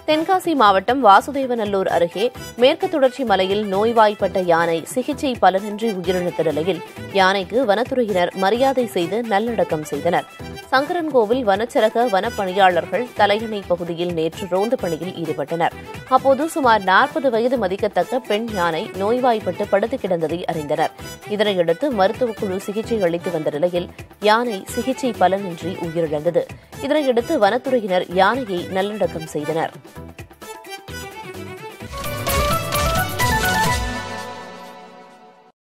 தென்காசி மாவட்டம் வாசுதேவநல்லூர் அருகே மேற்கு தொடர்ச்சி மலையில் நோய்வாய்ப்பட்ட யானை சிகிச்சை பலனின்றி உயிரிழந்த நிலையில் யானைக்கு வனத்துறையினர் மரியாதை செய்து நல்லடக்கம் செய்தனர் சங்கரன்கோவில் வனச்சரக வனப்பணியாளர்கள் தலையணை பகுதியில் நேற்று ரோந்து பணியில் ஈடுபட்டனர் அப்போது சுமார் நாற்பது வயது மதிக்கத்தக்க பெண் யானை நோய்வாய்ப்பட்டு படுத்து கிடந்ததை அறிந்தனர் இதனையடுத்து மருத்துவக் குழு சிகிச்சை அளித்து வந்த நிலையில் யானை சிகிச்சை பலனின்றி உயிரிழந்தது இதனையடுத்து வனத்துறையினர் யானையை நல்லடக்கம் செய்தனர்